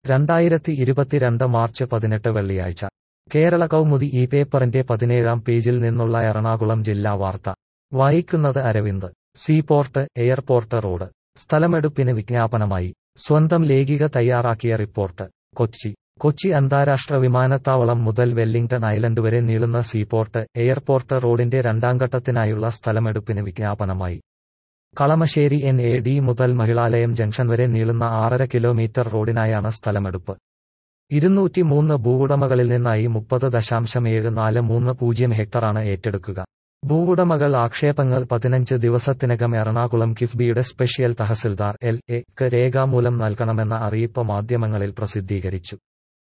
രണ്ടായിരത്തി ഇരുപത്തിരണ്ട് മാർച്ച് പതിനെട്ട് വെള്ളിയാഴ്ച കേരള കൗമുദി ഈ പേപ്പറിന്റെ പതിനേഴാം പേജിൽ നിന്നുള്ള എറണാകുളം ജില്ലാ വാർത്ത വായിക്കുന്നത് അരവിന്ദ് സീപോർട്ട് എയർപോർട്ട് റോഡ് സ്ഥലമെടുപ്പിന് വിജ്ഞാപനമായി സ്വന്തം ലേഖിക തയ്യാറാക്കിയ റിപ്പോർട്ട് കൊച്ചി കൊച്ചി അന്താരാഷ്ട്ര വിമാനത്താവളം മുതൽ വെല്ലിംഗ്ടൺ ഐലൻഡ് വരെ നീളുന്ന സീപോർട്ട് എയർപോർട്ട് റോഡിന്റെ രണ്ടാംഘട്ടത്തിനായുള്ള സ്ഥലമെടുപ്പിന് വിജ്ഞാപനമായി കളമശ്ശേരി എൻ എ ഡി മുതൽ മഹിളാലയം ജംഗ്ഷൻ വരെ നീളുന്ന ആറര കിലോമീറ്റർ റോഡിനായാണ് സ്ഥലമെടുപ്പ് ഇരുന്നൂറ്റി മൂന്ന് ഭൂവുടമകളിൽ നിന്നായി മുപ്പത് ദശാംശം ഏഴ് നാല് മൂന്ന് പൂജ്യം ഹെക്ടറാണ് ഏറ്റെടുക്കുക ഭൂവുടമകൾ ആക്ഷേപങ്ങൾ പതിനഞ്ച് ദിവസത്തിനകം എറണാകുളം കിഫ്ബിയുടെ സ്പെഷ്യൽ തഹസിൽദാർ എൽ എ ക്ക് രേഖാമൂലം നൽകണമെന്ന അറിയിപ്പ് മാധ്യമങ്ങളിൽ പ്രസിദ്ധീകരിച്ചു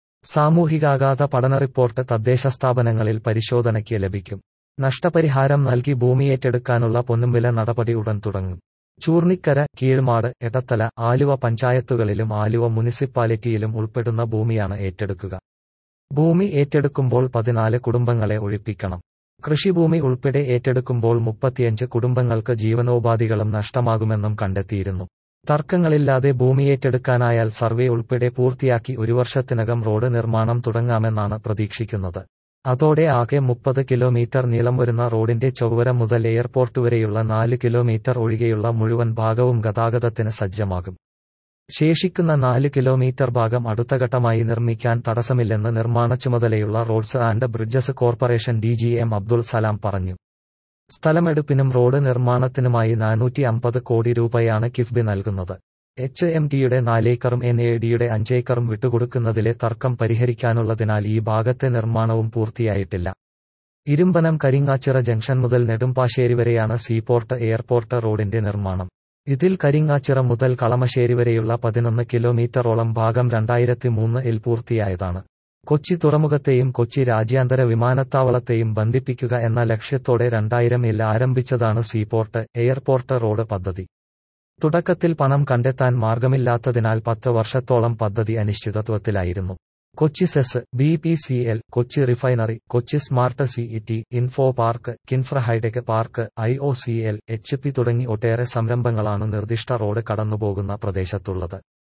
സാമൂഹികാഘാത പഠന റിപ്പോർട്ട് തദ്ദേശ സ്ഥാപനങ്ങളിൽ പരിശോധനയ്ക്ക് ലഭിക്കും നഷ്ടപരിഹാരം നൽകി ഭൂമി ഏറ്റെടുക്കാനുള്ള പൊന്നുംവില നടപടി ഉടൻ തുടങ്ങും ചൂർണിക്കര കീഴ്മാട് എടത്തല ആലുവ പഞ്ചായത്തുകളിലും ആലുവ മുനിസിപ്പാലിറ്റിയിലും ഉൾപ്പെടുന്ന ഭൂമിയാണ് ഏറ്റെടുക്കുക ഭൂമി ഏറ്റെടുക്കുമ്പോൾ പതിനാല് കുടുംബങ്ങളെ ഒഴിപ്പിക്കണം കൃഷിഭൂമി ഉൾപ്പെടെ ഏറ്റെടുക്കുമ്പോൾ മുപ്പത്തിയഞ്ച് കുടുംബങ്ങൾക്ക് ജീവനോപാധികളും നഷ്ടമാകുമെന്നും കണ്ടെത്തിയിരുന്നു തർക്കങ്ങളില്ലാതെ ഭൂമി ഏറ്റെടുക്കാനായാൽ സർവേ ഉൾപ്പെടെ പൂർത്തിയാക്കി ഒരു വർഷത്തിനകം റോഡ് നിർമ്മാണം തുടങ്ങാമെന്നാണ് പ്രതീക്ഷിക്കുന്നത് അതോടെ ആകെ മുപ്പത് കിലോമീറ്റർ നീളം വരുന്ന റോഡിന്റെ ചൊവ്വര മുതൽ എയർപോർട്ട് വരെയുള്ള നാല് കിലോമീറ്റർ ഒഴികെയുള്ള മുഴുവൻ ഭാഗവും ഗതാഗതത്തിന് സജ്ജമാകും ശേഷിക്കുന്ന നാല് കിലോമീറ്റർ ഭാഗം അടുത്ത ഘട്ടമായി നിർമ്മിക്കാൻ തടസ്സമില്ലെന്ന് നിർമ്മാണ ചുമതലയുള്ള roads and bridges corporation D G M Abdul Salam പറഞ്ഞു സ്ഥലമെടുപ്പിനും റോഡ് നിർമ്മാണത്തിനുമായി നാനൂറ്റി അമ്പത് കോടി രൂപയാണ് കിഫ്ബി നൽകുന്നത് എച്ച് എം ടിയുടെ നാലേക്കറും എൻ എ ഡിയുടെ അഞ്ചേക്കറും വിട്ടുകൊടുക്കുന്നതിലെ തർക്കം പരിഹരിക്കാനുള്ളതിനാൽ ഈ ഭാഗത്തെ നിർമ്മാണവും പൂർത്തിയായിട്ടില്ല ഇരുമ്പനം കരിങ്ങാച്ചിറ ജംഗ്ഷൻ മുതൽ നെടുമ്പാശ്ശേരി വരെയാണ് സീപോർട്ട് എയർപോർട്ട് റോഡിന്റെ നിർമ്മാണം ഇതിൽ കരിങ്ങാച്ചിറ മുതൽ കളമശ്ശേരി വരെയുള്ള പതിനൊന്ന് കിലോമീറ്ററോളം ഭാഗം രണ്ടായിരത്തി മൂന്നിൽ പൂർത്തിയായതാണ് കൊച്ചി തുറമുഖത്തെയും കൊച്ചി രാജ്യാന്തര വിമാനത്താവളത്തെയും ബന്ധിപ്പിക്കുക എന്ന ലക്ഷ്യത്തോടെ രണ്ടായിരമിൽ ആരംഭിച്ചതാണ് സീപോർട്ട് എയർപോർട്ട് റോഡ് പദ്ധതി തുടക്കത്തിൽ പണം കണ്ടെത്താൻ മാർഗമില്ലാത്തതിനാൽ പത്ത് വർഷത്തോളം പദ്ധതി അനിശ്ചിതത്വത്തിലായിരുന്നു Kochi SEZ B P C L Kochi refinery Kochi smart C E T info park KINFRA hi-tech park I O C L H P തുടങ്ങി ഒട്ടേറെ സംരംഭങ്ങളാണ് നിർദ്ദിഷ്ട റോഡ് കടന്നുപോകുന്ന പ്രദേശത്തുള്ളത്